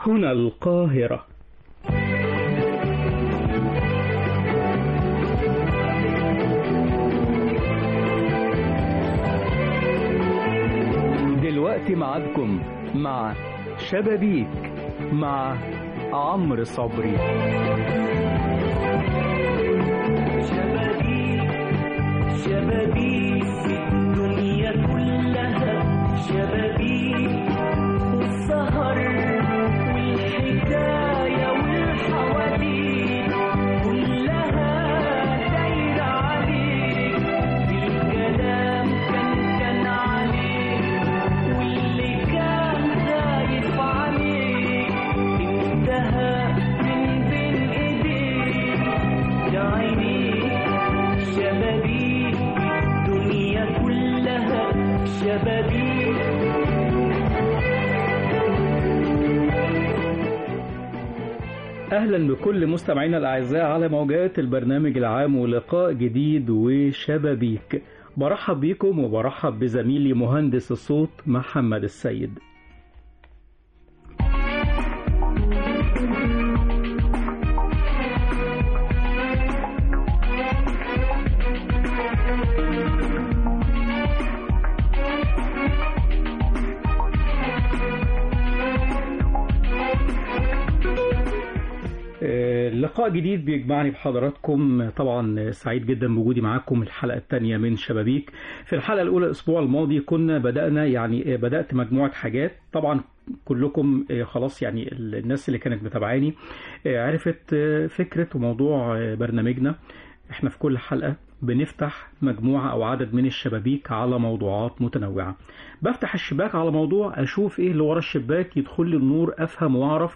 هنا القاهرة دلوقتي معادكم مع شبابيك مع عمرو صبري شبابيك شبابيك الدنيا كلها شبابيك والسهر والحكاية والحواديت كلها دايرة عليك الكلام كان كان عليك واللي كان خايف عليك انتهى من بين ايديك يا عيني شبابيك الدنيا كلها شبابيك أهلا بكل مستمعينا الأعزاء على موجات البرنامج العام ولقاء جديد وشبابيك برحب بيكم وبرحب بزميلي مهندس الصوت محمد السيد آه، لقاء جديد بيجمعني بحضراتكم طبعا سعيد جدا بوجودي معاكم الحلقة الثانية من شبابيك في الحلقة الأولى الأسبوع الماضي كنا بدأنا يعني آه، بدأت مجموعة حاجات طبعا كلكم آه، خلاص يعني الناس اللي كانت متابعاني آه، عرفت آه، فكرة وموضوع آه، برنامجنا احنا في كل حلقة بنفتح مجموعة أو عدد من الشبابيك على موضوعات متنوعة بفتح الشباك على موضوع أشوف إيه اللي ورا الشباك يدخل لي النور أفهم وأعرف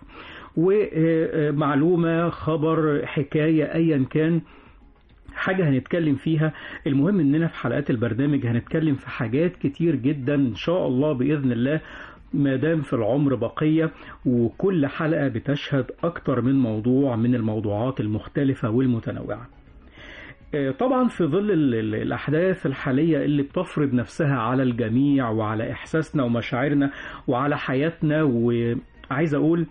ومعلومة خبر حكاية أيا كان حاجة هنتكلم فيها المهم إننا في حلقات البرنامج هنتكلم في حاجات كتير جدا إن شاء الله بإذن الله ما دام في العمر بقية وكل حلقة بتشهد أكتر من موضوع من الموضوعات المختلفة والمتنوعة آه، طبعا في ظل ال- ال- الأحداث الحالية اللي بتفرض نفسها على الجميع وعلى إحساسنا ومشاعرنا وعلى حياتنا وعايز أقول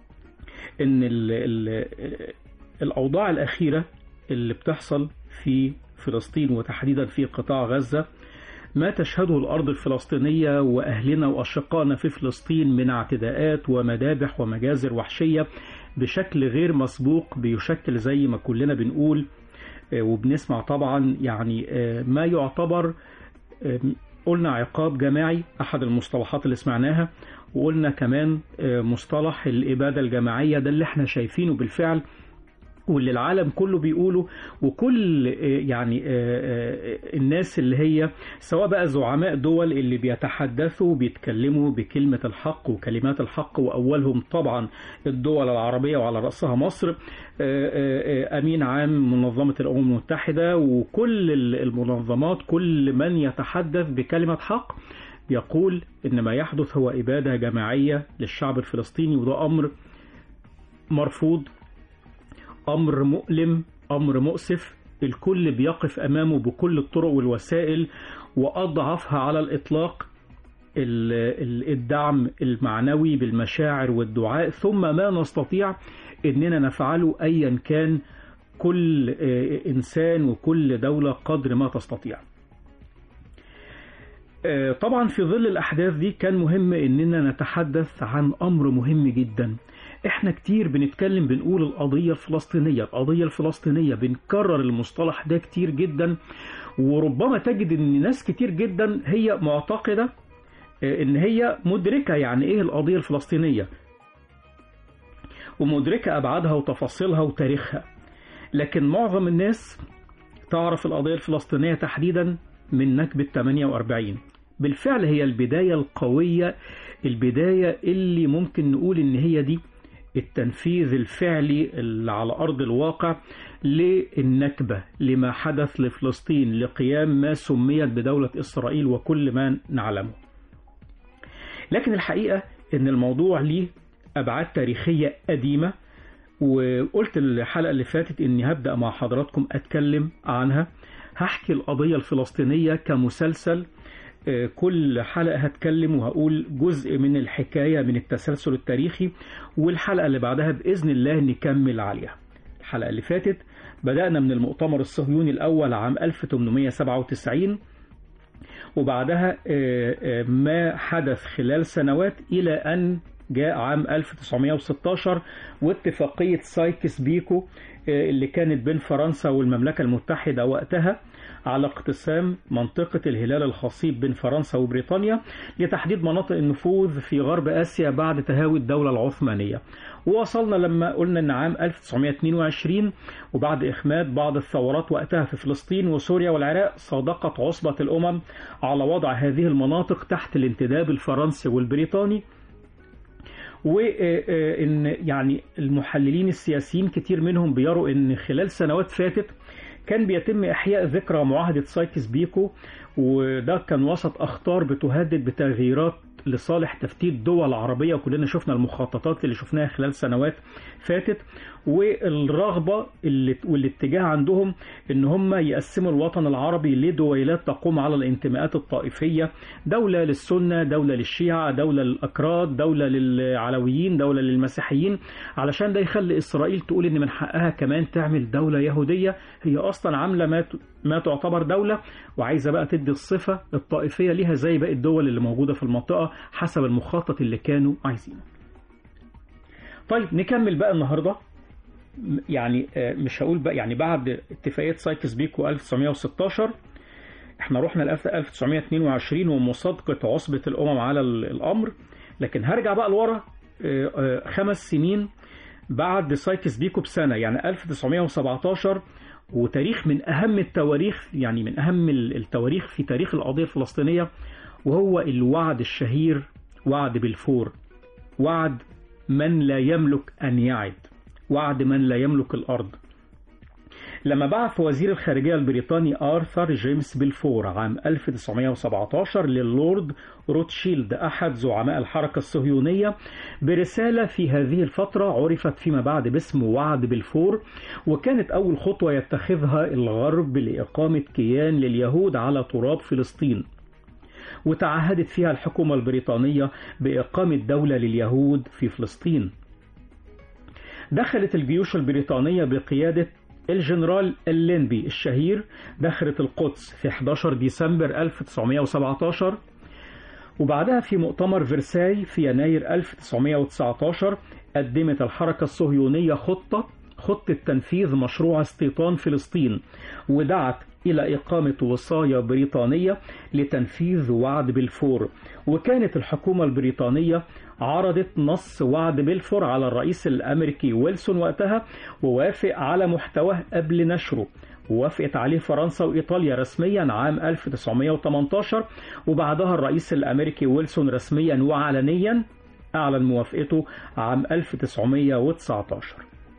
ان ال ال الاوضاع الاخيره اللي بتحصل في فلسطين وتحديدا في قطاع غزه ما تشهده الارض الفلسطينيه واهلنا واشقائنا في فلسطين من اعتداءات ومذابح ومجازر وحشيه بشكل غير مسبوق بيشكل زي ما كلنا بنقول آه، وبنسمع طبعا يعني آه، ما يعتبر آه، قلنا عقاب جماعي احد المصطلحات اللي سمعناها وقلنا كمان آه، مصطلح الإبادة الجماعية ده اللي احنا شايفينه بالفعل واللي العالم كله بيقوله وكل آه، يعني آه، آه، الناس اللي هي سواء بقى زعماء دول اللي بيتحدثوا بيتكلموا بكلمة الحق وكلمات الحق وأولهم طبعا الدول العربية وعلى رأسها مصر آه، آه، آه، أمين عام منظمة الأمم المتحدة وكل المنظمات كل من يتحدث بكلمة حق يقول إن ما يحدث هو إبادة جماعية للشعب الفلسطيني وده أمر مرفوض أمر مؤلم أمر مؤسف الكل بيقف أمامه بكل الطرق والوسائل وأضعفها على الإطلاق ال- ال- الدعم المعنوي بالمشاعر والدعاء ثم ما نستطيع إننا نفعله أيا كان كل آه، إنسان وكل دولة قدر ما تستطيع آه، طبعا في ظل الأحداث دي كان مهم إننا نتحدث عن أمر مهم جدا احنا كتير بنتكلم بنقول القضية الفلسطينية القضية الفلسطينية بنكرر المصطلح ده كتير جدا وربما تجد ان ناس كتير جدا هي معتقدة آه، ان هي مدركة يعني ايه القضية الفلسطينية ومدركة ابعادها وتفاصيلها وتاريخها لكن معظم الناس تعرف القضية الفلسطينية تحديدا من نكبة 48 بالفعل هي البداية القوية البداية اللي ممكن نقول إن هي دي التنفيذ الفعلي اللي على أرض الواقع للنكبة لما حدث لفلسطين لقيام ما سميت بدولة إسرائيل وكل ما نعلمه لكن الحقيقة إن الموضوع ليه أبعاد تاريخية قديمة وقلت الحلقة اللي فاتت إني هبدأ مع حضراتكم أتكلم عنها هحكي القضية الفلسطينية كمسلسل آه، كل حلقة هتكلم وهقول جزء من الحكاية من التسلسل التاريخي والحلقة اللي بعدها بإذن الله نكمل عليها الحلقة اللي فاتت بدأنا من المؤتمر الصهيوني الأول عام 1897 وبعدها آه، آه، ما حدث خلال سنوات إلى أن جاء عام 1916 واتفاقية سايكس بيكو آه، اللي كانت بين فرنسا والمملكة المتحدة وقتها على اقتسام منطقة الهلال الخصيب بين فرنسا وبريطانيا لتحديد مناطق النفوذ في غرب آسيا بعد تهاوي الدولة العثمانية ووصلنا لما قلنا أن عام 1922 وبعد إخماد بعض الثورات وقتها في فلسطين وسوريا والعراق صادقت عصبة الأمم على وضع هذه المناطق تحت الانتداب الفرنسي والبريطاني وان يعني المحللين السياسيين كتير منهم بيروا ان خلال سنوات فاتت كان بيتم احياء ذكرى معاهده سايكس بيكو وده كان وسط اخطار بتهدد بتغييرات لصالح تفتيت دول عربيه وكلنا شفنا المخططات اللي شفناها خلال سنوات فاتت والرغبه اللي والاتجاه عندهم ان هم يقسموا الوطن العربي لدويلات تقوم على الانتماءات الطائفيه دوله للسنه دوله للشيعه دوله للاكراد دوله للعلويين دوله للمسيحيين علشان ده يخلي اسرائيل تقول ان من حقها كمان تعمل دوله يهوديه هي اصلا عامله ما ت- ما تعتبر دوله وعايزه بقى تدي الصفه الطائفيه ليها زي باقي الدول اللي موجوده في المنطقه حسب المخطط اللي كانوا عايزينه. طيب نكمل بقى النهارده يعني آه، مش هقول بقى يعني بعد اتفاقية سايكس بيكو 1916 احنا رحنا ل 1922 ومصادقة عصبة الأمم على ال- الأمر لكن هرجع بقى لورا آه، آه، خمس سنين بعد سايكس بيكو بسنة يعني 1917 وتاريخ من أهم التواريخ يعني من أهم ال- التواريخ في تاريخ القضية الفلسطينية وهو الوعد الشهير وعد بلفور وعد من لا يملك أن يعد وعد من لا يملك الأرض لما بعث وزير الخارجية البريطاني آرثر جيمس بلفور عام 1917 للورد روتشيلد أحد زعماء الحركة الصهيونية برسالة في هذه الفترة عرفت فيما بعد باسم وعد بلفور وكانت أول خطوة يتخذها الغرب لإقامة كيان لليهود على تراب فلسطين وتعهدت فيها الحكومة البريطانية بإقامة دولة لليهود في فلسطين دخلت الجيوش البريطانية بقيادة الجنرال اللينبي الشهير دخلت القدس في 11 ديسمبر 1917 وبعدها في مؤتمر فرساي في يناير 1919 قدمت الحركة الصهيونية خطة خطة تنفيذ مشروع استيطان فلسطين ودعت إلى إقامة وصاية بريطانية لتنفيذ وعد بلفور وكانت الحكومة البريطانية عرضت نص وعد بلفور على الرئيس الأمريكي ويلسون وقتها ووافق على محتواه قبل نشره ووافقت عليه فرنسا وإيطاليا رسميا عام 1918 وبعدها الرئيس الأمريكي ويلسون رسميا وعلنيا أعلن موافقته عام 1919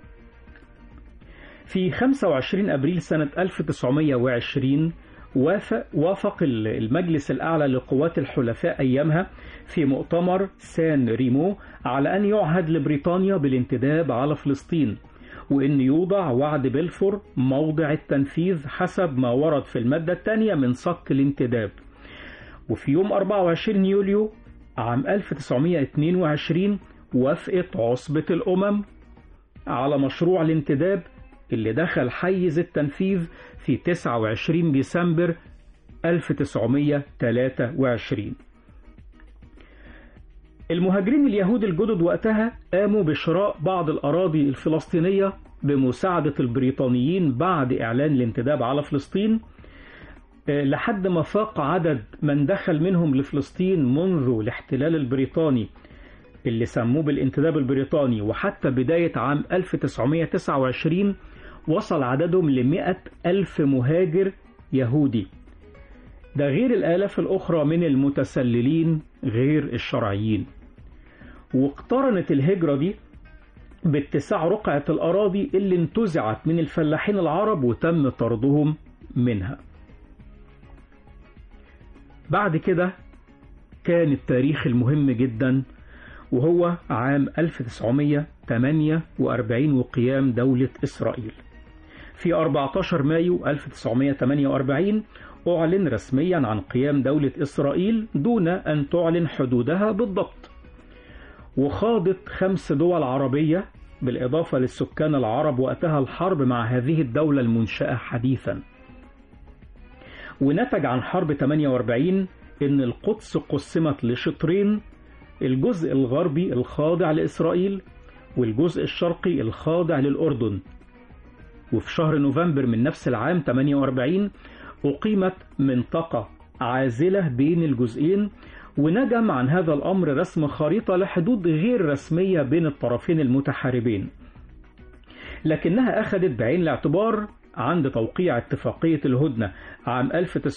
في 25 أبريل سنة 1920 وافق, وافق المجلس الأعلى لقوات الحلفاء أيامها في مؤتمر سان ريمو على أن يعهد لبريطانيا بالانتداب على فلسطين وأن يوضع وعد بلفور موضع التنفيذ حسب ما ورد في المادة الثانية من صك الانتداب وفي يوم 24 يوليو عام 1922 وافقت عصبة الأمم على مشروع الانتداب اللي دخل حيز التنفيذ في 29 ديسمبر 1923 المهاجرين اليهود الجدد وقتها قاموا بشراء بعض الأراضي الفلسطينية بمساعدة البريطانيين بعد إعلان الانتداب على فلسطين لحد ما فاق عدد من دخل منهم لفلسطين منذ الاحتلال البريطاني اللي سموه بالانتداب البريطاني وحتى بداية عام 1929 وصل عددهم لمئة ألف مهاجر يهودي ده غير الآلاف الأخرى من المتسللين غير الشرعيين واقترنت الهجرة دي باتساع رقعة الأراضي اللي انتزعت من الفلاحين العرب وتم طردهم منها بعد كده كان التاريخ المهم جدا وهو عام 1948 وقيام دولة إسرائيل في 14 مايو 1948 أعلن رسميا عن قيام دولة إسرائيل دون أن تعلن حدودها بالضبط وخاضت خمس دول عربية بالإضافة للسكان العرب وقتها الحرب مع هذه الدولة المنشأة حديثا ونتج عن حرب 48 إن القدس قسمت لشطرين الجزء الغربي الخاضع لإسرائيل والجزء الشرقي الخاضع للأردن وفي شهر نوفمبر من نفس العام 48 أقيمت منطقة عازلة بين الجزئين ونجم عن هذا الأمر رسم خريطة لحدود غير رسمية بين الطرفين المتحاربين لكنها أخذت بعين الاعتبار عند توقيع اتفاقية الهدنة عام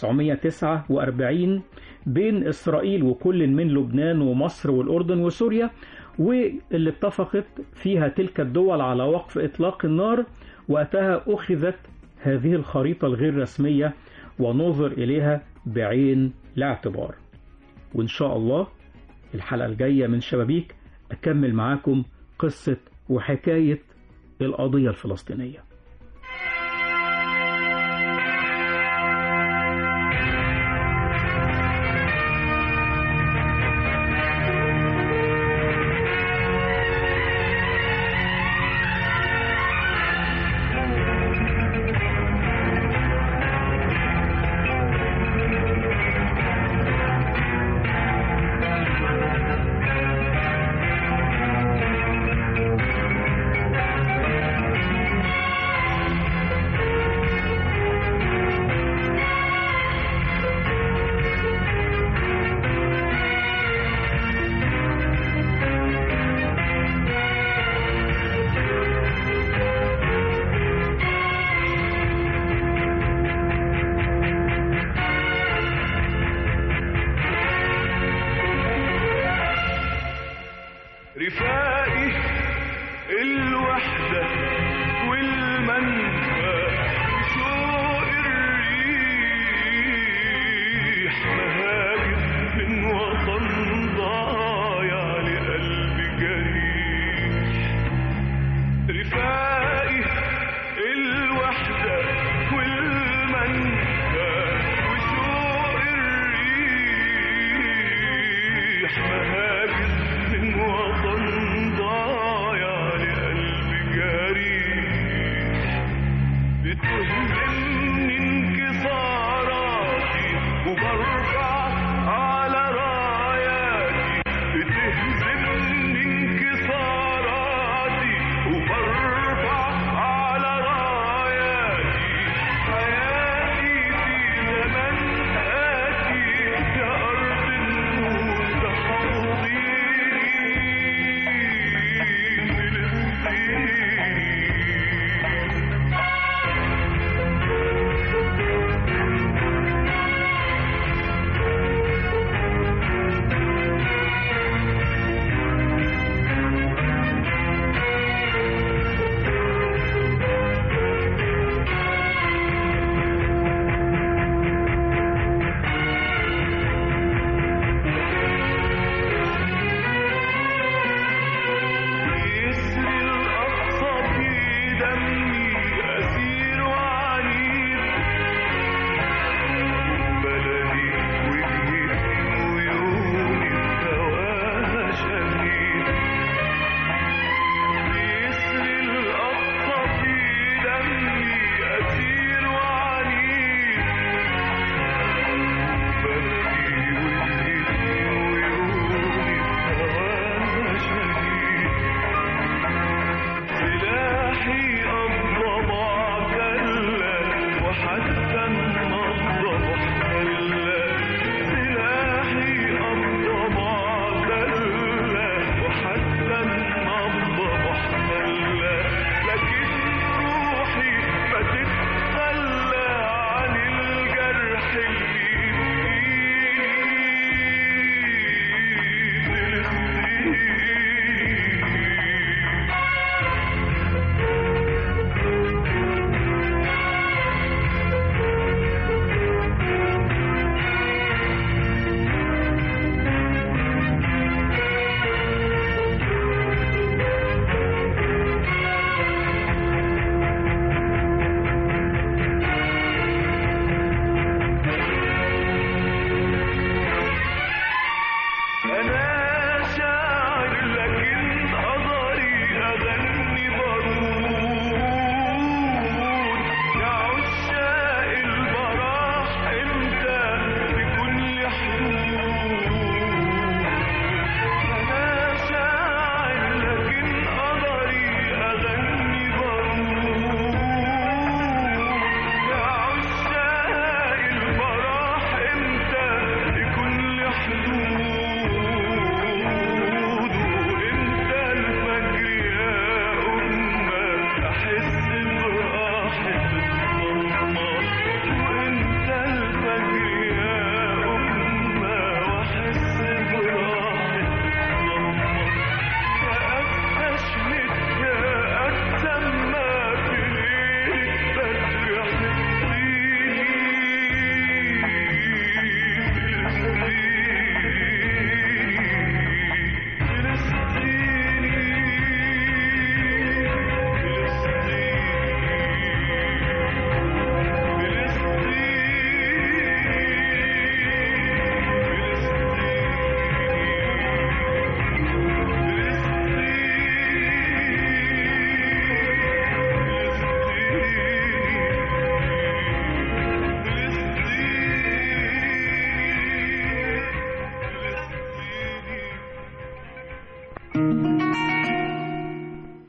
1949 بين إسرائيل وكل من لبنان ومصر والأردن وسوريا واللي اتفقت فيها تلك الدول على وقف إطلاق النار وقتها أخذت هذه الخريطة الغير رسمية ونظر إليها بعين الاعتبار وإن شاء الله الحلقة الجاية من شبابيك أكمل معاكم قصة وحكاية القضية الفلسطينية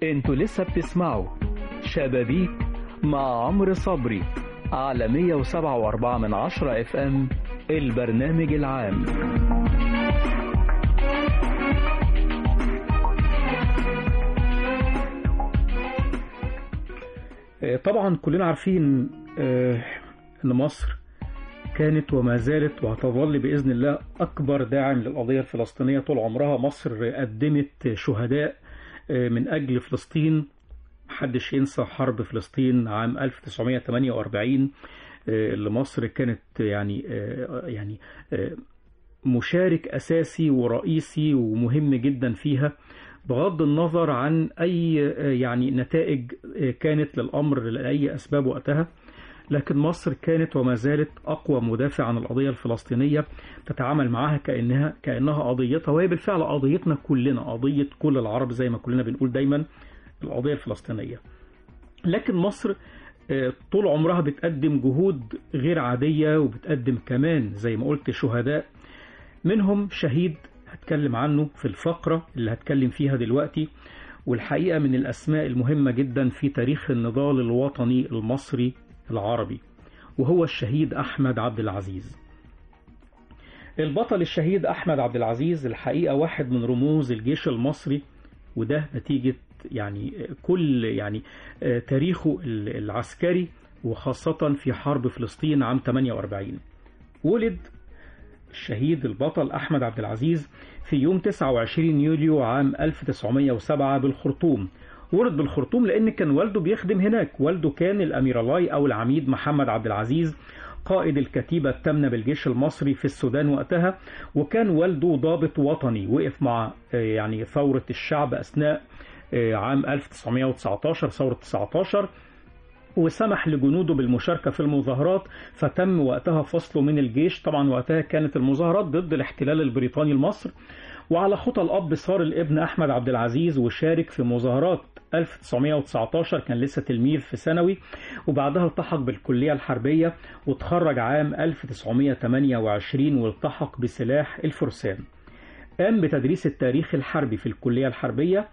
انتوا لسه بتسمعوا شبابيك مع عمرو صبري على 107.4 من عشرة اف ام البرنامج العام آه، طبعا كلنا عارفين آه، ان مصر كانت وما زالت وهتظل باذن الله اكبر داعم للقضيه الفلسطينيه طول عمرها مصر قدمت شهداء آه، من اجل فلسطين محدش ينسى حرب فلسطين عام 1948 آه، اللي مصر كانت يعني آه، يعني آه، مشارك اساسي ورئيسي ومهم جدا فيها بغض النظر عن اي آه، يعني نتائج آه، كانت للامر لاي اسباب وقتها لكن مصر كانت وما زالت اقوى مدافع عن القضيه الفلسطينيه تتعامل معها كانها كانها قضيتها وهي بالفعل قضيتنا كلنا قضيه كل العرب زي ما كلنا بنقول دايما القضيه الفلسطينيه لكن مصر آه، طول عمرها بتقدم جهود غير عاديه وبتقدم كمان زي ما قلت شهداء منهم شهيد هتكلم عنه في الفقره اللي هتكلم فيها دلوقتي والحقيقه من الاسماء المهمه جدا في تاريخ النضال الوطني المصري العربي وهو الشهيد احمد عبد العزيز البطل الشهيد احمد عبد العزيز الحقيقه واحد من رموز الجيش المصري وده نتيجه يعني كل يعني آه، تاريخه ال- العسكري وخاصه في حرب فلسطين عام 48 ولد الشهيد البطل أحمد عبد العزيز في يوم 29 يوليو عام 1907 بالخرطوم ولد بالخرطوم لأن كان والده بيخدم هناك والده كان الأميرالاي أو العميد محمد عبد العزيز قائد الكتيبة الثامنة بالجيش المصري في السودان وقتها وكان والده ضابط وطني وقف مع آه، يعني ثورة الشعب أثناء آه، عام 1919 ثورة 19 وسمح لجنوده بالمشاركة في المظاهرات فتم وقتها فصله من الجيش طبعا وقتها كانت المظاهرات ضد الاحتلال البريطاني لمصر وعلى خطى الأب صار الابن أحمد عبد العزيز وشارك في مظاهرات 1919 كان لسه تلميذ في ثانوي وبعدها التحق بالكلية الحربية وتخرج عام 1928 والتحق بسلاح الفرسان قام بتدريس التاريخ الحربي في الكلية الحربية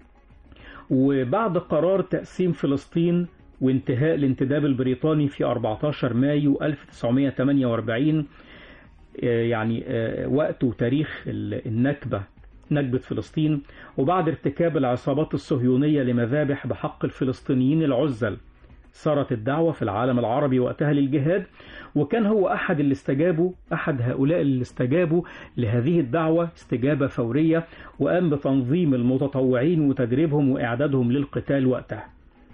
وبعد قرار تقسيم فلسطين وانتهاء الانتداب البريطاني في 14 مايو 1948 آه، يعني آه، وقت وتاريخ ال- النكبة نكبة فلسطين وبعد ارتكاب العصابات الصهيونية لمذابح بحق الفلسطينيين العزل صارت الدعوة في العالم العربي وقتها للجهاد وكان هو أحد اللي استجابوا أحد هؤلاء اللي استجابوا لهذه الدعوة استجابة فورية وقام بتنظيم المتطوعين وتدريبهم وإعدادهم للقتال وقتها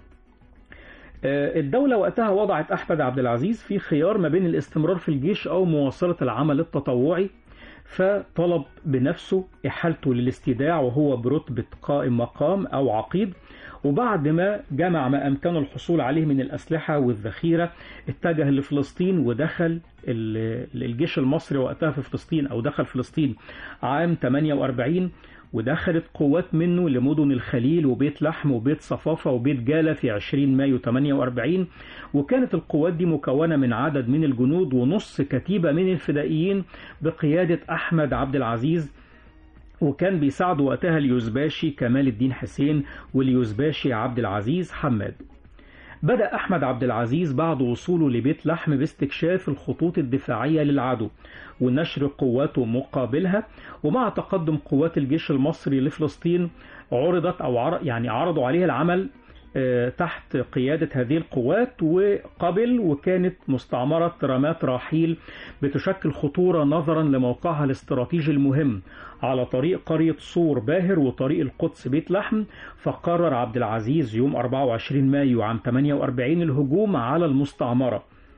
آه، الدولة وقتها وضعت أحمد عبد العزيز في خيار ما بين الاستمرار في الجيش أو مواصلة العمل التطوعي فطلب بنفسه إحالته للاستيداع وهو برتبة قائم مقام أو عقيد وبعد ما جمع ما أمكنه الحصول عليه من الأسلحة والذخيرة اتجه لفلسطين ودخل ال- الجيش المصري وقتها في فلسطين أو دخل فلسطين عام 48 ودخلت قوات منه لمدن الخليل وبيت لحم وبيت صفافة وبيت جالة في 20 مايو 48 وكانت القوات دي مكونة من عدد من الجنود ونص كتيبة من الفدائيين بقيادة أحمد عبد العزيز وكان بيساعده وقتها اليوزباشي كمال الدين حسين واليوزباشي عبد العزيز حماد بدأ أحمد عبد العزيز بعد وصوله لبيت لحم باستكشاف الخطوط الدفاعية للعدو ونشر قواته مقابلها ومع تقدم قوات الجيش المصري لفلسطين عرضت أو عر... يعني عرضوا عليه العمل آه، تحت قيادة هذه القوات وقبل وكانت مستعمرة رمات راحيل بتشكل خطورة نظرا لموقعها الاستراتيجي المهم على طريق قرية صور باهر وطريق القدس بيت لحم فقرر عبد العزيز يوم 24 مايو عام 48 الهجوم على المستعمرة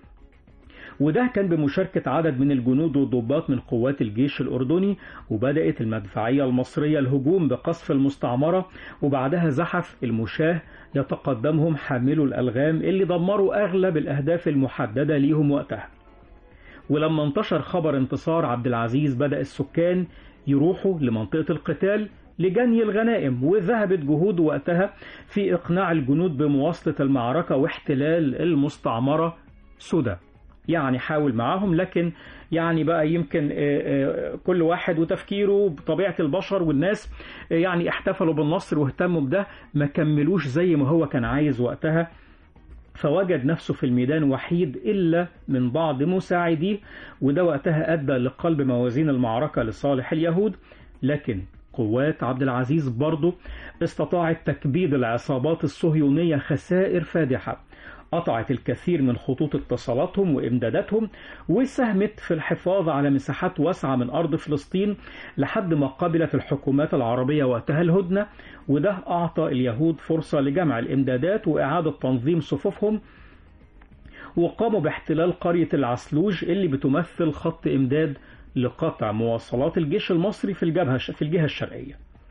وده كان بمشاركة عدد من الجنود والضباط من قوات الجيش الأردني وبدأت المدفعية المصرية الهجوم بقصف المستعمرة وبعدها زحف المشاة يتقدمهم حاملوا الألغام اللي دمروا أغلب الأهداف المحددة ليهم وقتها ولما انتشر خبر انتصار عبد العزيز بدأ السكان يروحوا لمنطقة القتال لجني الغنائم وذهبت جهود وقتها في إقناع الجنود بمواصلة المعركة واحتلال المستعمرة سودا يعني حاول معاهم لكن يعني بقى يمكن آه، آه، كل واحد وتفكيره بطبيعة البشر والناس آه، يعني احتفلوا بالنصر واهتموا بده ما كملوش زي ما هو كان عايز وقتها فوجد نفسه في الميدان وحيد إلا من بعض مساعديه وده وقتها أدى لقلب موازين المعركة لصالح اليهود لكن قوات عبد العزيز برضه استطاعت تكبيد العصابات الصهيونية خسائر فادحة قطعت الكثير من خطوط اتصالاتهم وإمداداتهم وساهمت في الحفاظ على مساحات واسعة من أرض فلسطين لحد ما قبلت الحكومات العربية وقتها الهدنة وده أعطى اليهود فرصة لجمع الإمدادات وإعادة تنظيم صفوفهم وقاموا باحتلال قرية العسلوج اللي بتمثل خط إمداد لقطع مواصلات الجيش المصري في الجبهة في الجهة الشرقية.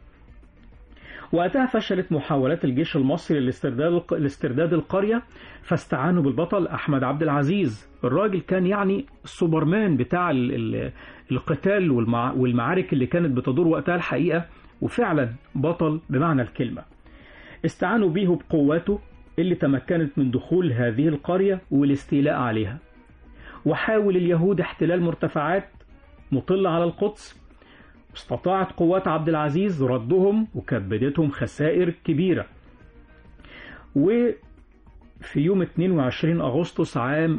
وقتها فشلت محاولات الجيش المصري لاسترداد لاسترداد القرية فاستعانوا بالبطل أحمد عبد العزيز الراجل كان يعني السوبرمان بتاع ال- ال- القتال والمع- والمعارك اللي كانت بتدور وقتها الحقيقة وفعلا بطل بمعنى الكلمة استعانوا بيه بقواته اللي تمكنت من دخول هذه القرية والاستيلاء عليها وحاول اليهود احتلال مرتفعات مطلة على القدس استطاعت قوات عبد العزيز ردهم وكبدتهم خسائر كبيرة وفي يوم 22 أغسطس عام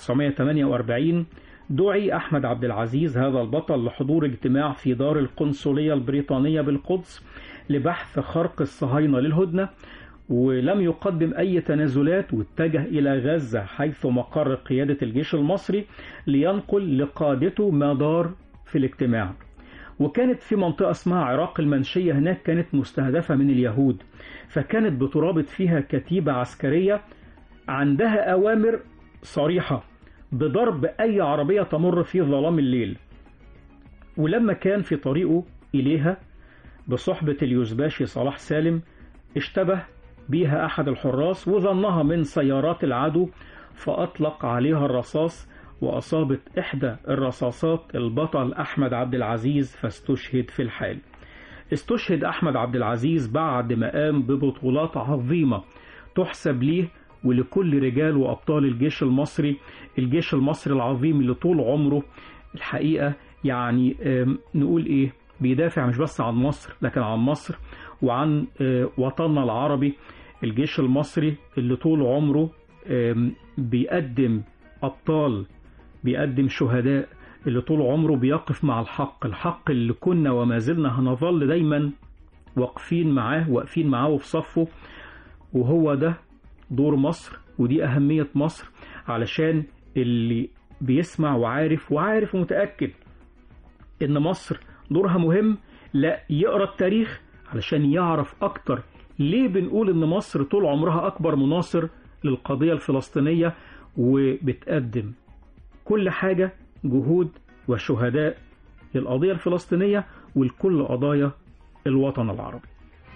1948 دعي أحمد عبد العزيز هذا البطل لحضور اجتماع في دار القنصلية البريطانية بالقدس لبحث خرق الصهاينة للهدنة ولم يقدم أي تنازلات واتجه إلى غزة حيث مقر قيادة الجيش المصري لينقل لقادته ما دار في الاجتماع وكانت في منطقة اسمها عراق المنشية هناك كانت مستهدفة من اليهود فكانت بترابط فيها كتيبة عسكرية عندها أوامر صريحة بضرب أي عربية تمر في ظلام الليل ولما كان في طريقه إليها بصحبة اليوزباشي صلاح سالم اشتبه بيها أحد الحراس وظنها من سيارات العدو فأطلق عليها الرصاص وأصابت إحدى الرصاصات البطل أحمد عبد العزيز فاستشهد في الحال استشهد أحمد عبد العزيز بعد ما قام ببطولات عظيمة تحسب ليه ولكل رجال وأبطال الجيش المصري الجيش المصري العظيم اللي طول عمره الحقيقة يعني آم، نقول إيه بيدافع مش بس عن مصر لكن عن مصر وعن آه، وطننا العربي الجيش المصري اللي طول عمره آم، بيقدم أبطال بيقدم شهداء اللي طول عمره بيقف مع الحق الحق اللي كنا وما زلنا هنظل دايما واقفين معاه واقفين معاه وفي صفه وهو ده دور مصر ودي أهمية مصر علشان اللي بيسمع وعارف وعارف ومتأكد إن مصر دورها مهم لا يقرأ التاريخ علشان يعرف أكتر ليه بنقول إن مصر طول عمرها أكبر مناصر للقضية الفلسطينية وبتقدم كل حاجة جهود وشهداء للقضية الفلسطينية ولكل قضايا الوطن العربي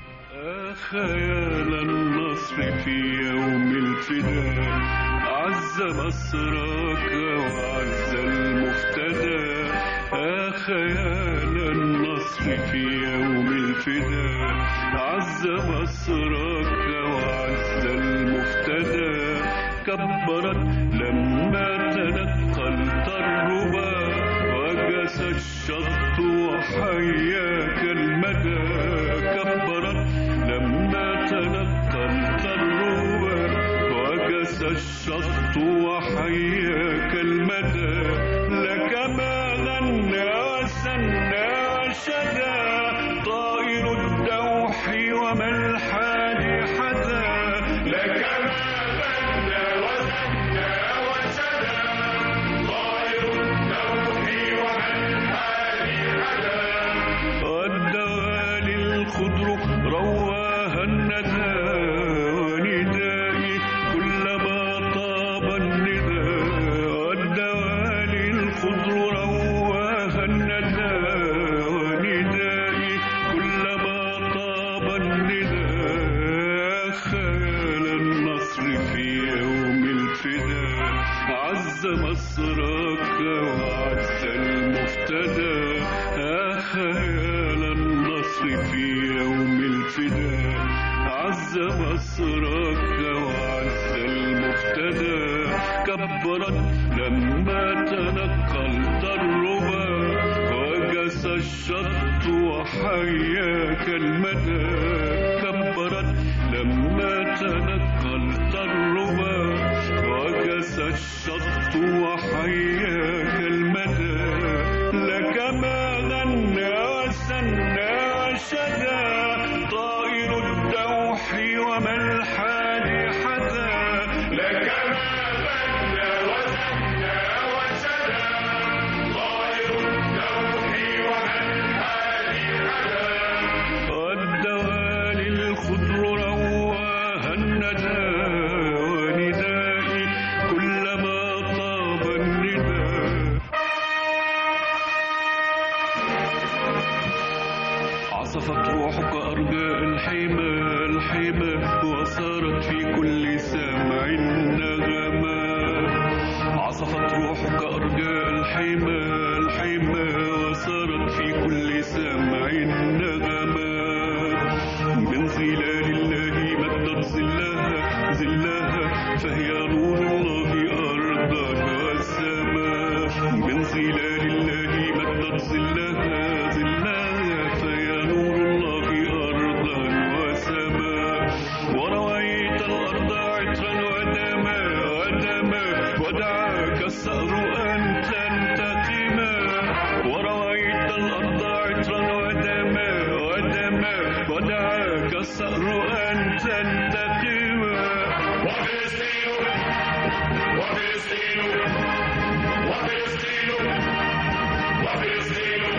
خيال النصر في يوم الفداء عز مصرك وعز المفتدى آه خيال النصر في يوم الفداء عز مصرك وعز المفتدى كبرت لما تنقلت الربا وجس الشط وحياك المدى كبرت لما تنقلت الربا وجس الشط وحياك المدى لك ما غنى وسنى وشدى طائر الدوح وما الحال حدا لك ما غنى وسنى وشدى طائر الدوح وما الحال حدا والدوالي الخضر رواها الندى وندائي كلما طاب الندى والدوالي الخضر رواها الندى وندائي كلما طاب الندى خيال النصر في يوم الفداء عز مصرك وعز المفتدى آه خيال النصر في يوم الفداء عز مصرك وعز المفتدى كبرت لما تنقلت الربا وجس الشط وحياك المدى كبرت لما تنقلت الربا وجس الشط وحياك المدى لك ما غنى وسنى وشدى طائر الدوح وما الحال حدا لك ما غنى وسنى وشدى طائر الدوح وما الحال حدا والدوالي الخضر رواها الندى وندائي كلما طاب النداء عصفت روحك أرجاء الحمى الحمى وصارت في كل سمع نغمة عصفت روحك أرجاء الحمى الحمى وصارت في كل سمع نغمة من ظلال الله مدت ظلها ظلها فهي نور الله أرضا والسماء من ظلال الله مدت ظلها ظلها فهي نور الله أرضا وسماء ورويت الأرض عطرا ودما ودما ودعاك الثأر أن تنتقما ورويت الأرض عطرا ودما ودما ودعاك الثأر أن تنتقما وفلسطين وفلسطين وفلسطين وفلسطين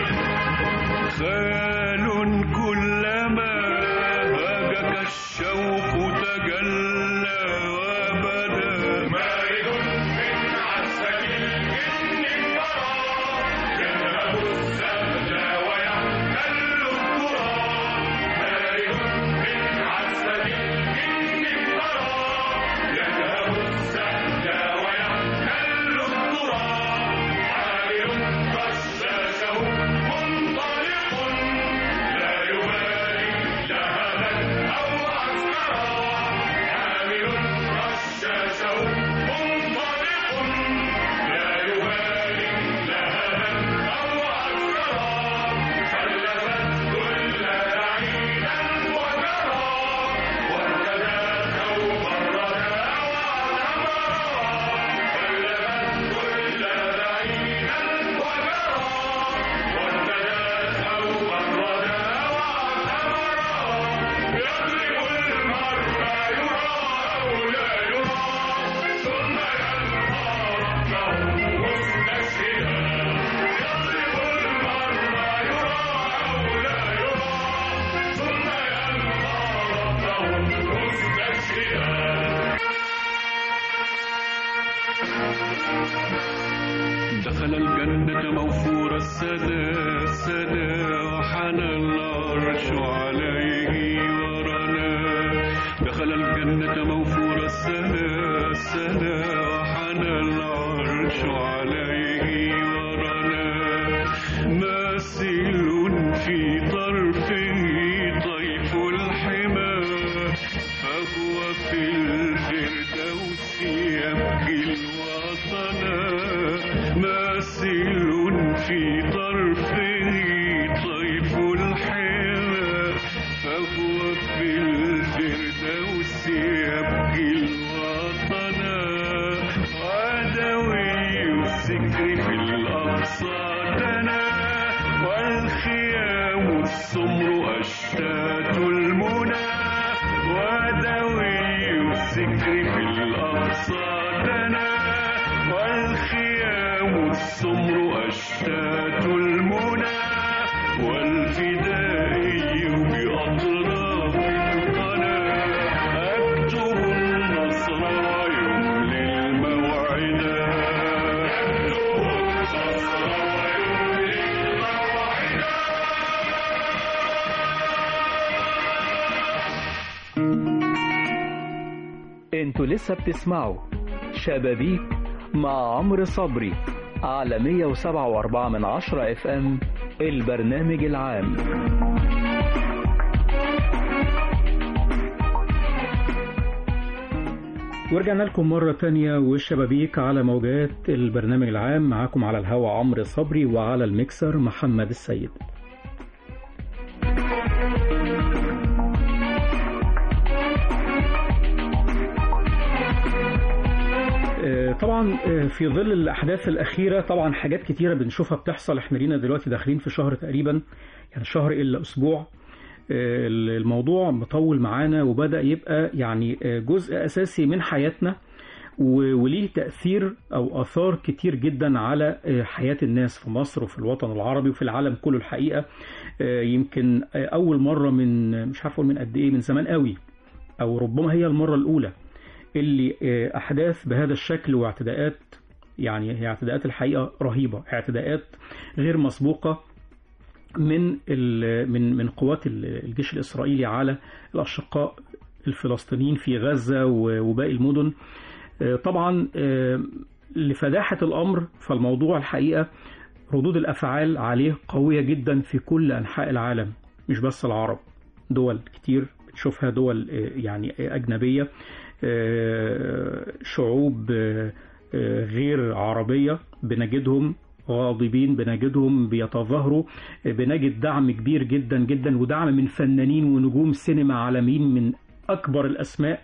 خال كلما هاجك الشوق تجلى وبدا مارد من عسل الجن الورى يذهب السهل ويحتل القرى مارد من عسل الجن الورى يذهب السهل ويحتل القرى عابر رشاشه منطلق لا يبالي لهبا أو عسكرا عامل رشاشه منطلق لا يبالي لهبا أو عسكرا خلفت كل لعينا وجرى وارتدى ثوب الردى واعتبرا خلفت كل لعينا وجرى وارتدى ثوب الردى واعتبرا يضرب المرء يرى أو لا يرى ثم يلقى ربه مستشهدا يضرب المرء يرى أو لا يرى ثم يلقى ربه مستشهدا دخل الجنة موفور السدى السدى وحنى العرش عليه ورنا دخل الجنة موفور السدى السدى وحنى العرش عليه ورنا ماسل في طرفه طيف الحمى فهو في الفردوس يبكي الوطن ماسل في طرفه طيف الحمى فهو في الفردوس يبكي الوطن عدوي السكر في الأقصى دنا والخيام السمر أشتات المنى ودوي السكر في الأقصى دنا والخيام السمر أشتات المنى والفدائي بأطراف القنا أكتب النصر ويملي الموعدا أكتب النصر ويملي الموعدا انتوا لسه بتسمعوا شبابيك مع عمرو صبري على 107.4 من عشرة اف ام البرنامج العام ورجعنا لكم مرة تانية والشبابيك على موجات البرنامج العام معاكم على الهوا عمرو صبري وعلى الميكسر محمد السيد آه، طبعا آه، في ظل الأحداث الأخيرة طبعا حاجات كتيرة بنشوفها بتحصل احنا لينا دلوقتي داخلين في شهر تقريبا يعني شهر إلا أسبوع آه، الموضوع مطول معانا وبدأ يبقى يعني آه، جزء أساسي من حياتنا و- وليه تأثير أو آثار كتير جدا على آه، حياة الناس في مصر وفي الوطن العربي وفي العالم كله الحقيقة آه، يمكن آه، أول مرة من مش عارف أقول من قد إيه من زمان قوي أو ربما هي المرة الأولى اللي آه، أحداث بهذا الشكل واعتداءات يعني هي اعتداءات الحقيقة رهيبة اعتداءات غير مسبوقة من ال- من من قوات ال- الجيش الإسرائيلي على الأشقاء الفلسطينيين في غزة و- وباقي المدن آه، طبعا آه، لفداحة الأمر فالموضوع الحقيقة ردود الأفعال عليه قوية جدا في كل أنحاء العالم مش بس العرب دول كتير بتشوفها دول آه، يعني آه، أجنبية آه، شعوب آه، آه، غير عربية بنجدهم غاضبين بنجدهم بيتظاهروا آه، بنجد دعم كبير جدا جدا ودعم من فنانين ونجوم سينما عالميين من أكبر الأسماء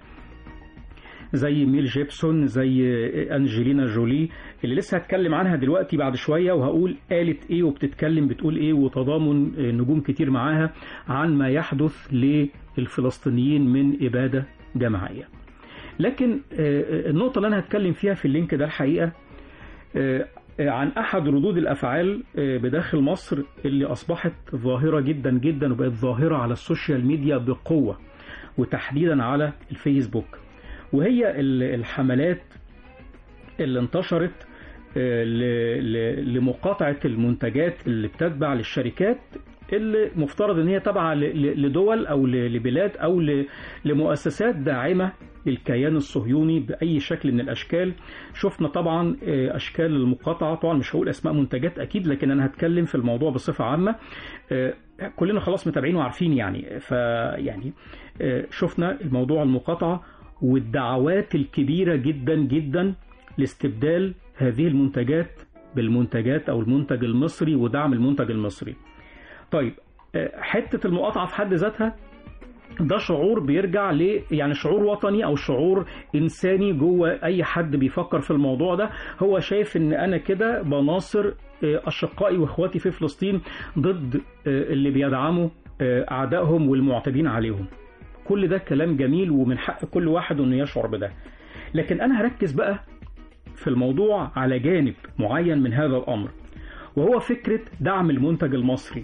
زي ميل جيبسون زي انجلينا جولي اللي لسه هتكلم عنها دلوقتي بعد شويه وهقول قالت ايه وبتتكلم بتقول ايه وتضامن نجوم كتير معاها عن ما يحدث للفلسطينيين من اباده جماعيه. لكن آه، النقطه اللي انا هتكلم فيها في اللينك ده الحقيقه آه، عن احد ردود الافعال آه، بداخل مصر اللي اصبحت ظاهره جدا جدا وبقت ظاهره على السوشيال ميديا بقوه وتحديدا على الفيسبوك. وهي ال- الحملات اللي انتشرت آه، ل- ل- لمقاطعة المنتجات اللي بتتبع للشركات اللي مفترض ان هي تابعة ل- ل- لدول او ل- لبلاد او ل- لمؤسسات داعمة للكيان الصهيوني بأي شكل من الأشكال شفنا طبعا آه، أشكال المقاطعة طبعا مش هقول أسماء منتجات أكيد لكن أنا هتكلم في الموضوع بصفة عامة آه، كلنا خلاص متابعين وعارفين يعني فيعني آه، شفنا الموضوع المقاطعة والدعوات الكبيرة جدا جدا لاستبدال هذه المنتجات بالمنتجات أو المنتج المصري ودعم المنتج المصري طيب آه، حتة المقاطعة في حد ذاتها ده شعور بيرجع ل يعني شعور وطني او شعور انساني جوه اي حد بيفكر في الموضوع ده هو شايف ان انا كده بناصر آه، اشقائي واخواتي في فلسطين ضد آه، اللي بيدعموا آه، اعدائهم والمعتدين عليهم كل ده كلام جميل ومن حق كل واحد انه يشعر بده لكن انا هركز بقى في الموضوع على جانب معين من هذا الامر وهو فكره دعم المنتج المصري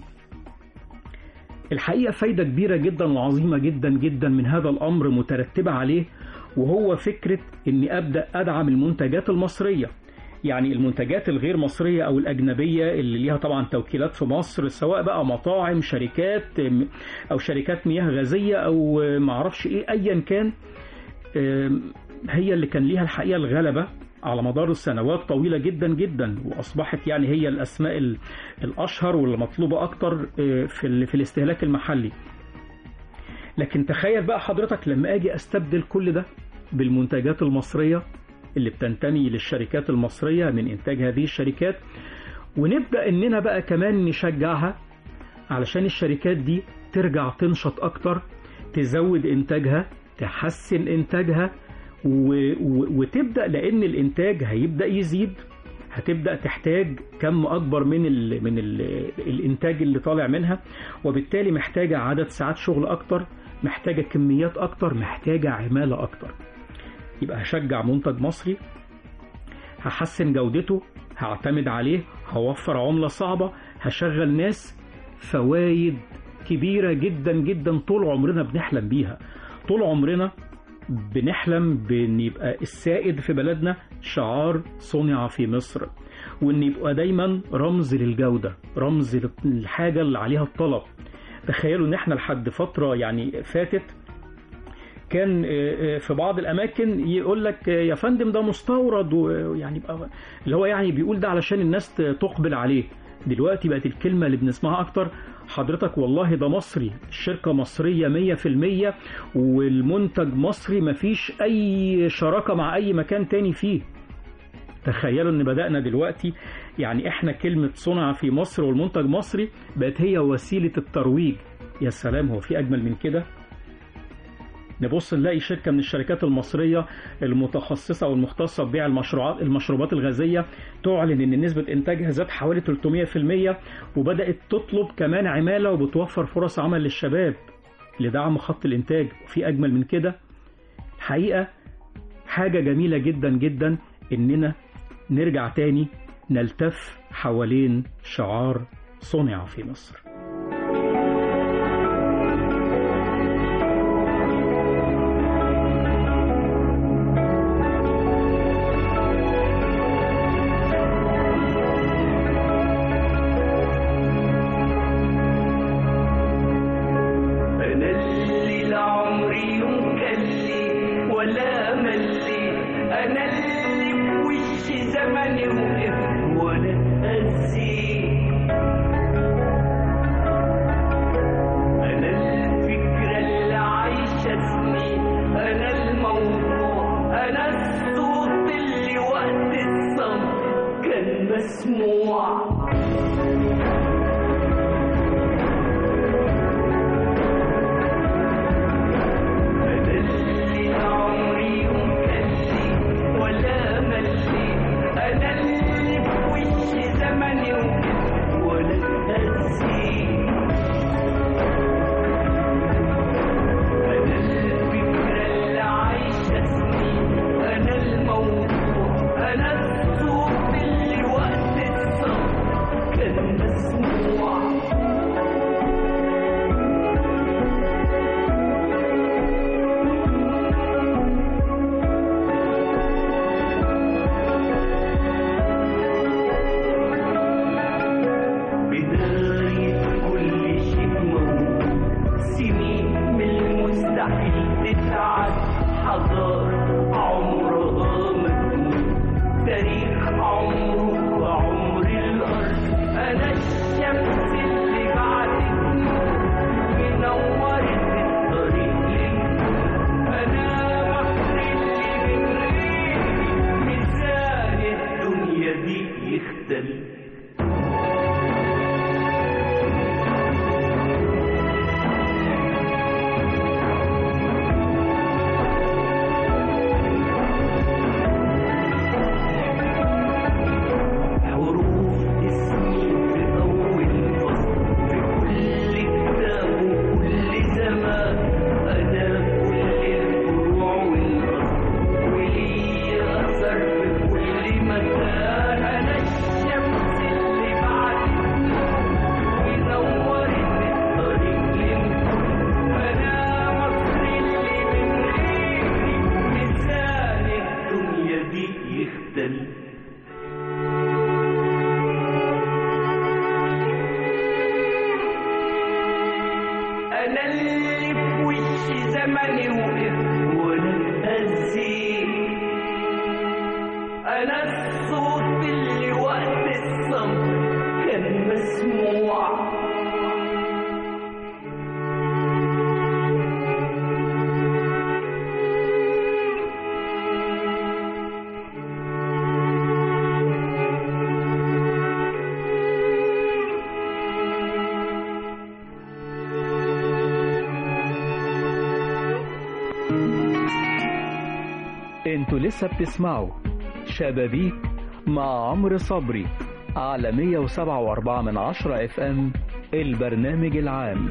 الحقيقه فايده كبيره جدا وعظيمه جدا جدا من هذا الامر مترتبه عليه وهو فكره اني ابدا ادعم المنتجات المصريه يعني المنتجات الغير مصرية أو الأجنبية اللي ليها طبعا توكيلات في مصر سواء بقى مطاعم شركات أو شركات مياه غازية أو معرفش إيه أيا كان هي اللي كان ليها الحقيقة الغلبة على مدار السنوات طويلة جدا جدا وأصبحت يعني هي الأسماء ال- الأشهر والمطلوبة أكتر في ال- في الاستهلاك المحلي لكن تخيل بقى حضرتك لما أجي أستبدل كل ده بالمنتجات المصرية اللي بتنتمي للشركات المصرية من إنتاج هذه الشركات ونبدأ إننا بقى كمان نشجعها علشان الشركات دي ترجع تنشط أكتر تزود إنتاجها تحسن إنتاجها و... و... وتبدأ لأن الإنتاج هيبدأ يزيد هتبدأ تحتاج كم أكبر من ال... من ال... الإنتاج اللي طالع منها وبالتالي محتاجة عدد ساعات شغل أكتر محتاجة كميات أكتر محتاجة عمالة أكتر يبقى هشجع منتج مصري هحسن جودته هعتمد عليه هوفر عملة صعبة هشغل ناس فوايد كبيرة جدا جدا طول عمرنا بنحلم بيها طول عمرنا بنحلم بان يبقى السائد في بلدنا شعار صنع في مصر وان يبقى دايما رمز للجودة رمز للحاجة اللي عليها الطلب تخيلوا ان احنا لحد فترة يعني فاتت كان في بعض الاماكن يقول لك يا فندم ده مستورد ويعني يبقى اللي هو يعني بيقول ده علشان الناس تقبل عليه دلوقتي بقت الكلمة اللي بنسمعها أكتر حضرتك والله ده مصري الشركة مصرية مية في المية والمنتج مصري مفيش أي شراكة مع أي مكان تاني فيه تخيلوا ان بدأنا دلوقتي يعني احنا كلمة صنع في مصر والمنتج مصري بقت هي وسيلة الترويج يا سلام هو في أجمل من كده نبص نلاقي شركة من الشركات المصرية المتخصصة أو المختصة ببيع المشروعات المشروبات الغازية تعلن إن نسبة إنتاجها زاد حوالي 300% وبدأت تطلب كمان عمالة وبتوفر فرص عمل للشباب لدعم خط الإنتاج وفي أجمل من كده الحقيقة حاجة جميلة جدا جدا إننا نرجع تاني نلتف حوالين شعار صنع في مصر أنا اللي لعمري يوم كلي ولا ملي أنا اللي في وش زمني وقف ولا أزي أنا الفكرة اللي عايشة سنين أنا الموضوع أنا الصوت اللي وقت الصمت كان مسموع أنا اللي عمري مكلي ولا ملي أنا اللي في وش زمني ولا أنسي أنا الفكرة اللي عايشة سنين أنا الموضوع أنا الصوت اللي وقت الصوت كان مسموع بداية كل شيء موجود سنين من المستحيل تتعد حضارة عمرها مجنون تاريخ عمره وعمر الأرض أنا الشمس اللي بعدك منورت الطريق للنور أنا بحر اللي من غيري ميزان الدنيا دي يختلف حروف اسمي في أول فصل في كل كتاب وكل زمان أنا كل الفروع والأصل ولي أثر في كل مكان أنا الشمس اللي بعدك ونورت الطريق للكل أنا مصر اللي من غيري ميزان الدنيا دي يختلف أنا اللي في وش زمني وقف ولا أزي أنا الصوت اللي وقت الصمت كان مسموع انتوا لسه بتسمعوا شبابيك مع عمرو صبري على 107.4 من عشرة اف ام البرنامج العام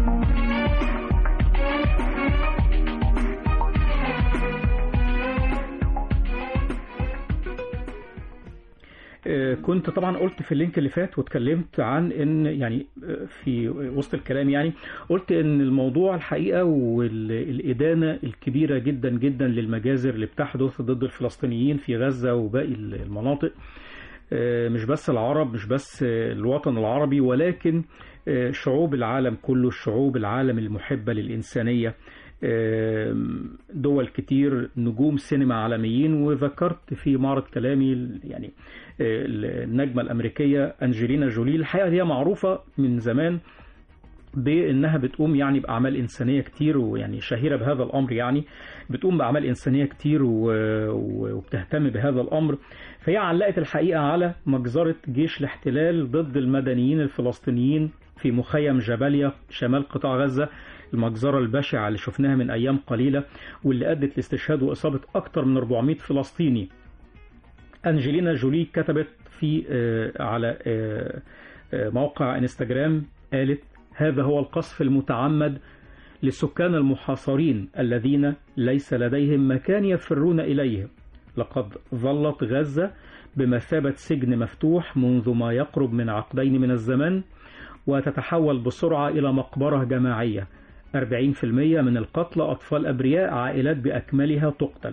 آه، كنت طبعا قلت في اللينك اللي فات واتكلمت عن ان يعني آه، في وسط الكلام يعني قلت ان الموضوع الحقيقه والادانه الكبيره جدا جدا للمجازر اللي بتحدث ضد الفلسطينيين في غزه وباقي المناطق آه، مش بس العرب مش بس آه، الوطن العربي ولكن آه، شعوب العالم كله شعوب العالم المحبه للانسانيه آم، دول كتير نجوم سينما عالميين وذكرت في معرض كلامي ال- يعني آه، النجمة الأمريكية أنجلينا جولي الحقيقة هي معروفة من زمان بانها بتقوم يعني باعمال انسانيه كتير ويعني شهيره بهذا الامر يعني بتقوم باعمال انسانيه كتير و- و- وبتهتم بهذا الامر فهي علقت الحقيقه على مجزره جيش الاحتلال ضد المدنيين الفلسطينيين في مخيم جباليا شمال قطاع غزه المجزره البشعه اللي شفناها من ايام قليله واللي ادت لاستشهاد واصابه اكثر من 400 فلسطيني أنجلينا جولي كتبت في آه، على آه، آه، موقع انستجرام قالت هذا هو القصف المتعمد للسكان المحاصرين الذين ليس لديهم مكان يفرون إليه لقد ظلت غزة بمثابة سجن مفتوح منذ ما يقرب من عقدين من الزمن وتتحول بسرعة إلى مقبرة جماعية 40% من القتلى أطفال أبرياء عائلات بأكملها تقتل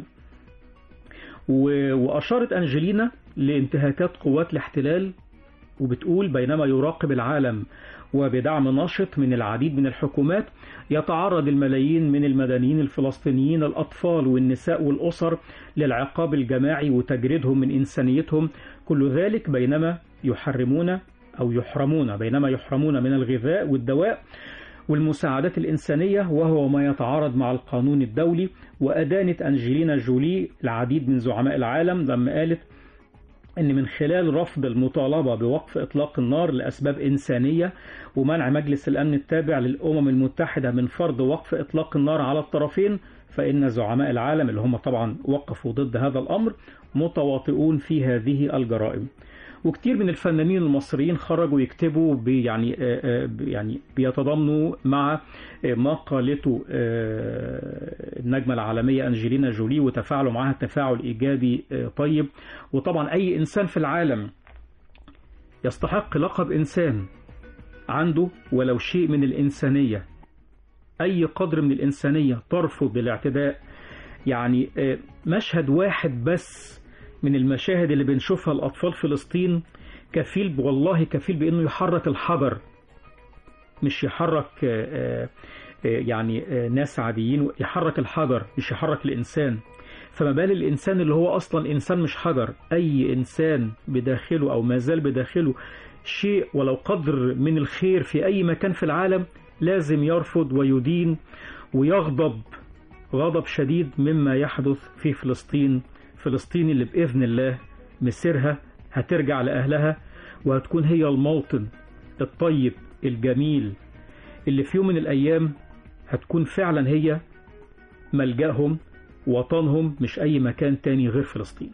و- وأشارت أنجلينا لانتهاكات قوات الاحتلال وبتقول بينما يراقب العالم وبدعم نشط من العديد من الحكومات يتعرض الملايين من المدنيين الفلسطينيين الأطفال والنساء والأسر للعقاب الجماعي وتجريدهم من إنسانيتهم كل ذلك بينما يحرمون أو يحرمون بينما يحرمون من الغذاء والدواء والمساعدات الإنسانية وهو ما يتعارض مع القانون الدولي وأدانت أنجلينا جولي العديد من زعماء العالم لما قالت أن من خلال رفض المطالبة بوقف إطلاق النار لأسباب إنسانية ومنع مجلس الأمن التابع للأمم المتحدة من فرض وقف إطلاق النار على الطرفين فإن زعماء العالم اللي هم طبعا وقفوا ضد هذا الأمر متواطئون في هذه الجرائم وكتير من الفنانين المصريين خرجوا يكتبوا بي يعني آه، آه، يعني بيتضامنوا مع آه، ما قالته آه، النجمة العالمية أنجلينا جولي وتفاعلوا معها تفاعل إيجابي آه، طيب وطبعا أي إنسان في العالم يستحق لقب إنسان عنده ولو شيء من الإنسانية أي قدر من الإنسانية ترفض الاعتداء يعني آه، مشهد واحد بس من المشاهد اللي بنشوفها لأطفال فلسطين كفيل والله كفيل بأنه يحرك الحجر مش يحرك آه، آه، يعني آه، ناس عاديين يحرك الحجر مش يحرك الإنسان فما بال الإنسان اللي هو أصلا إنسان مش حجر أي إنسان بداخله أو ما زال بداخله شيء ولو قدر من الخير في أي مكان في العالم لازم يرفض ويدين ويغضب غضب شديد مما يحدث في فلسطين فلسطين اللي بإذن الله مسيرها هترجع لأهلها وهتكون هي الموطن الطيب الجميل اللي في يوم من الأيام هتكون فعلا هي ملجأهم وطنهم مش أي مكان تاني غير فلسطين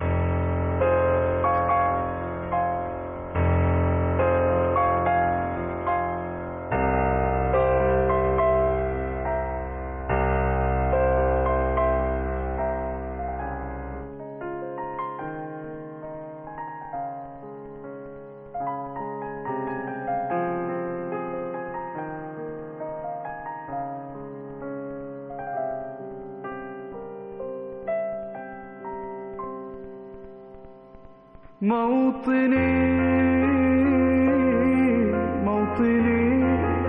موطني موطني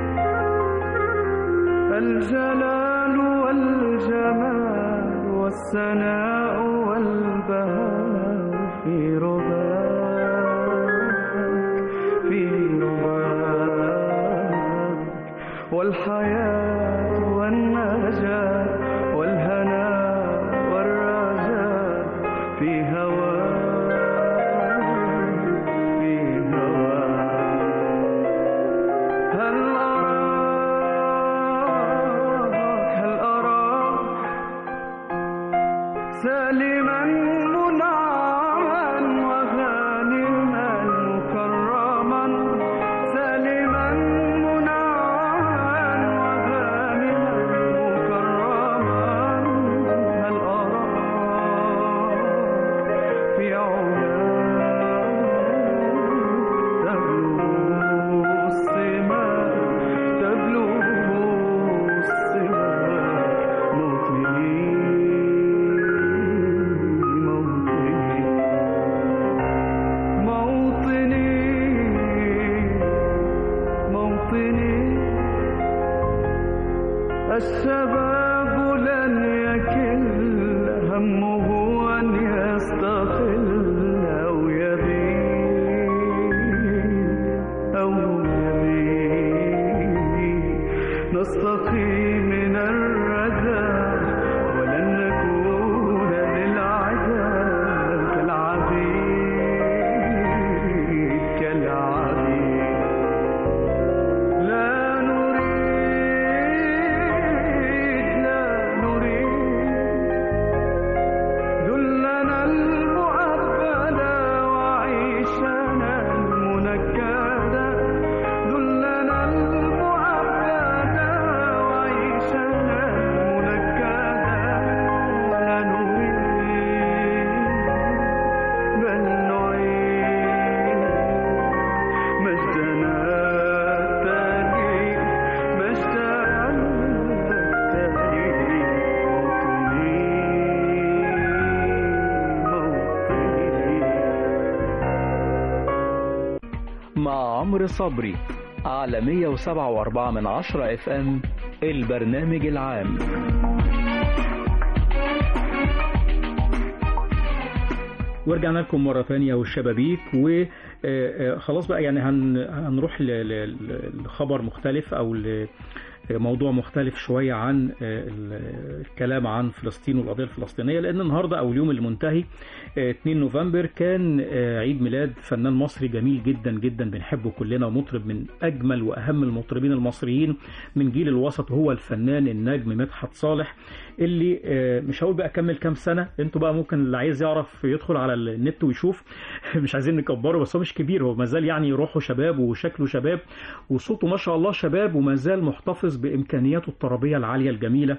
الجلال والجمال والسناء والبهاء في رباك في رباك والحياة والنجاة والهناء والرجاء في هواك في هواك هل أراك هل أراك سالما منعما وغانما مكرما سالما منعما وغانما مكرما هل أراك في علاك تبلغ السماء تبلغ السماء موطني مع عمرو صبري على 107.4 من عشرة اف ام البرنامج العام ورجعنا لكم مرة ثانية والشبابيك وخلاص بقى يعني هن- هنروح ل- ل- لخبر مختلف أو لموضوع مختلف شوية عن ال- الكلام عن فلسطين والقضية الفلسطينية لأن النهاردة أو اليوم المنتهي 2 نوفمبر كان عيد ميلاد فنان مصري جميل جدا جدا بنحبه كلنا ومطرب من أجمل وأهم المطربين المصريين من جيل الوسط هو الفنان النجم مدحت صالح اللي آه، مش هقول بقى كمل كام سنة انتوا بقى ممكن اللي عايز يعرف يدخل على النت ويشوف مش عايزين نكبره بس هو مش كبير هو مازال يعني روحه شباب وشكله شباب وصوته ما شاء الله شباب ومازال محتفظ بإمكانياته الطربية العالية الجميلة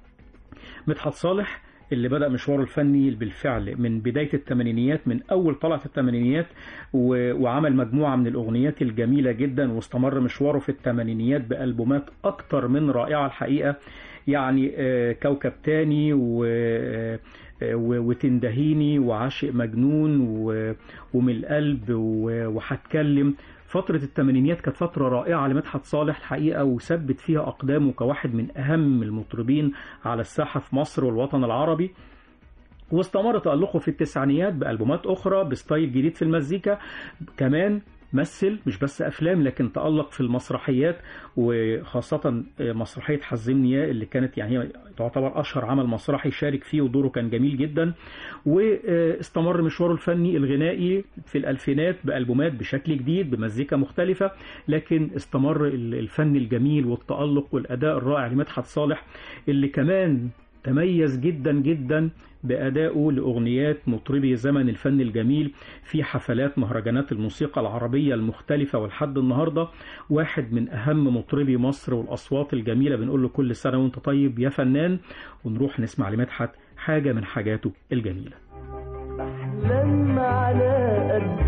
مدحت صالح اللي بدأ مشواره الفني بالفعل من بداية الثمانينيات من أول طلعة الثمانينيات و- وعمل مجموعة من الأغنيات الجميلة جدا واستمر مشواره في الثمانينيات بألبومات أكتر من رائعة الحقيقة يعني آه، كوكب تاني و آه، و- وتندهيني وعاشق مجنون و- ومن القلب و- وهتكلم فترة الثمانينيات كانت فترة رائعة لمدحت صالح الحقيقة وثبت فيها أقدامه كواحد من أهم المطربين على الساحة في مصر والوطن العربي واستمر تألقه في التسعينيات بألبومات أخرى بستايل جديد في المزيكا كمان مثل مش بس أفلام لكن تألق في المسرحيات وخاصة مسرحية حزمني يا اللي كانت يعني هي تعتبر أشهر عمل مسرحي شارك فيه ودوره كان جميل جدا واستمر مشواره الفني الغنائي في الألفينات بألبومات بشكل جديد بمزيكا مختلفة لكن استمر الفن الجميل والتألق والأداء الرائع لمدحت صالح اللي كمان تميز جدا جدا بأدائه لأغنيات مطربي زمن الفن الجميل في حفلات مهرجانات الموسيقى العربية المختلفة ولحد النهاردة واحد من أهم مطربي مصر والأصوات الجميلة بنقول له كل سنة وانت طيب يا فنان ونروح نسمع لمدحت حاجة من حاجاته الجميلة لما على قلبي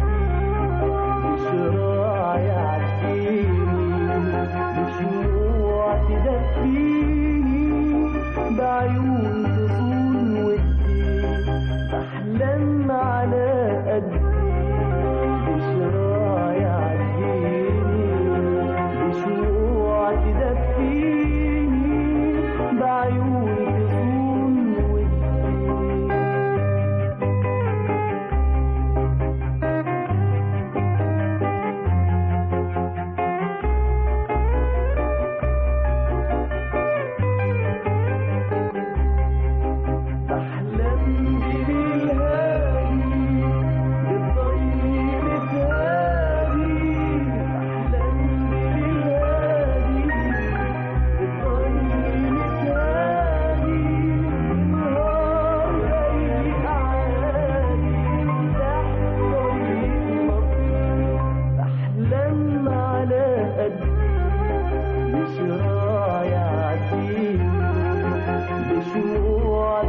بشراع يعديني بشموع تدفيني بعيون تصون ودي بحلم على قلبي بشراع يعديني بشموع تدفيني بعيون تصون ودي بحلم بالهادي بالطريق الهادي بحلم بالهادي بالطريق الهادي نهار ليلي أعادي تحت طريق مصر بحلم على قدي بشراع يعديني بشموع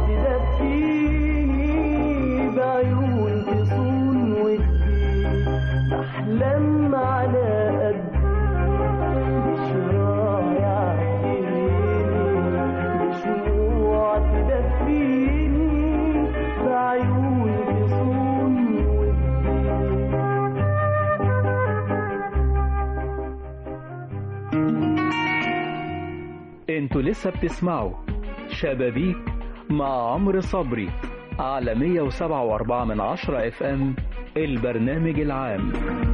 تدفيني بعيون تصون ودي بحلم على قدي بشراع يعديني بشموع تدفيني بعيون تصون ودي انتوا لسه بتسمعوا شبابيك مع عمرو صبري على 107.4 من عشرة اف ام البرنامج العام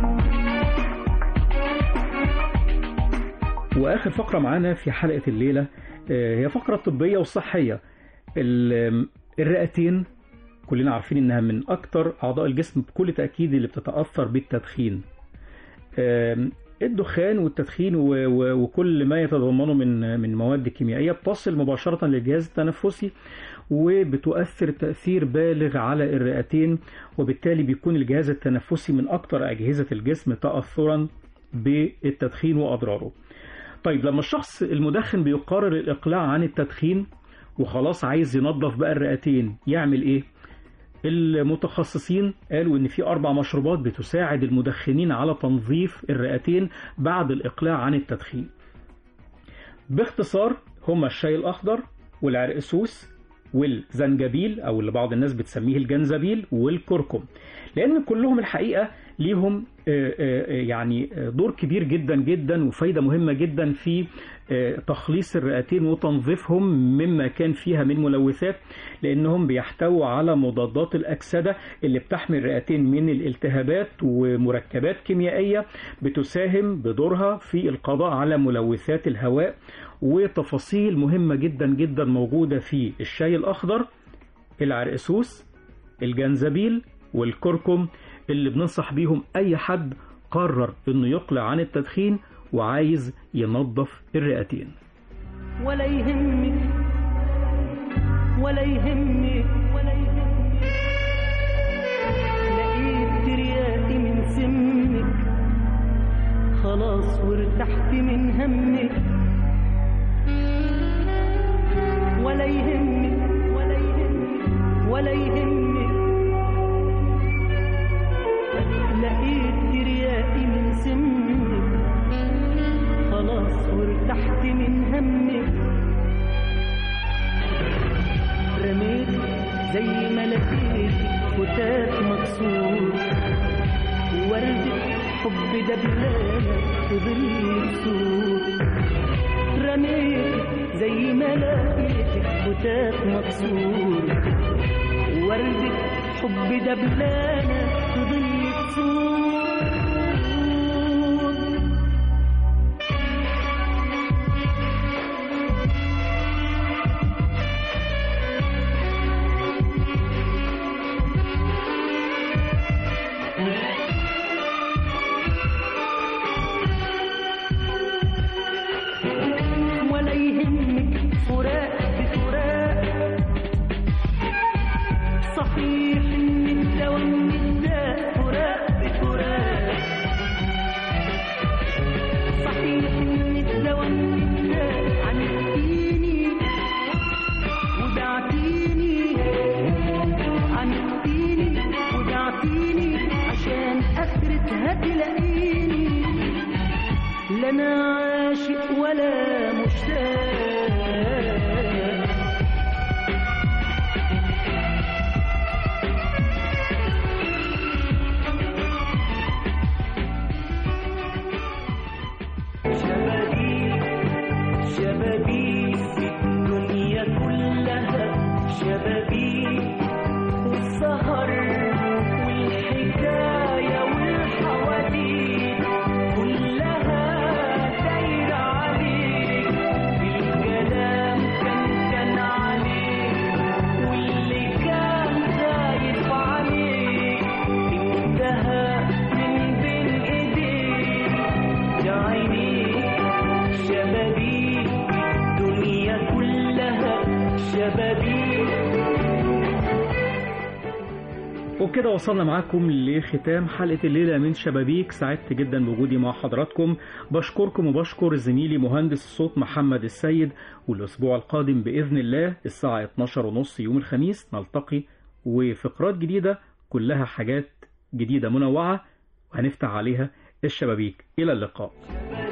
واخر فقرة معانا في حلقة الليلة آه، هي فقرة طبية وصحية ال- الرئتين كلنا عارفين انها من اكتر اعضاء الجسم بكل تأكيد اللي بتتأثر بالتدخين آم، الدخان والتدخين و- و- وكل ما يتضمنه من من مواد كيميائيه بتصل مباشره للجهاز التنفسي وبتؤثر تاثير بالغ على الرئتين وبالتالي بيكون الجهاز التنفسي من اكثر اجهزه الجسم تاثرا بالتدخين واضراره. طيب لما الشخص المدخن بيقرر الاقلاع عن التدخين وخلاص عايز ينظف بقى الرئتين يعمل ايه؟ المتخصصين قالوا ان في اربع مشروبات بتساعد المدخنين على تنظيف الرئتين بعد الاقلاع عن التدخين باختصار هما الشاي الاخضر والعرقسوس والزنجبيل او اللي بعض الناس بتسميه الجنزبيل والكركم لان كلهم الحقيقه ليهم آه، آه، يعني آه، دور كبير جدا جدا وفايدة مهمة جدا في آه، تخليص الرئتين وتنظيفهم مما كان فيها من ملوثات لأنهم بيحتووا على مضادات الأكسدة اللي بتحمي الرئتين من الالتهابات ومركبات كيميائية بتساهم بدورها في القضاء على ملوثات الهواء وتفاصيل مهمة جدا جدا موجودة في الشاي الأخضر العرقسوس الجنزبيل والكركم اللي بننصح بيهم أي حد قرر إنه يقلع عن التدخين وعايز ينظف الرئتين ولا يهمك ولا يهمك ولا يهمك لقيت ترياقي من سمك خلاص وارتحت من همك ولا يهمك ولا يهمك ولا يهمك لقيت ترياقي من سمك خلاص وارتحت من همك رميت زي ما لقيت فتات مكسور وردة حب دبلانة فضل سور رميت زي ما لقيت فتات مكسور وردة حب دبلانة فضل سور ولا يهمك فراق بفراق صحيح ان الدواء من الداء فراق بفراق صحيح ان الدواء من الداء عنتيني ودعتيني عنتيني ودعتيني عشان اخرتها تلاقيني لا انا عاشق ولا مشتاق شبابيك شبابيك الدنيا كلها شبابيك والسهر والحكاية والحواديت كلها دايرة عليك الكلام كان كان عليك واللي كان خايف عليك انتهى من بين ايديك يا عيني شبابيك الدنيا كلها شبابيك وبكده وصلنا معاكم لختام حلقة الليلة من شبابيك سعدت جدا بوجودي مع حضراتكم بشكركم وبشكر زميلي مهندس الصوت محمد السيد والأسبوع القادم بإذن الله الساعة 12 ونص يوم الخميس نلتقي وفقرات جديدة كلها حاجات جديدة منوعة وهنفتح عليها الشبابيك إلى اللقاء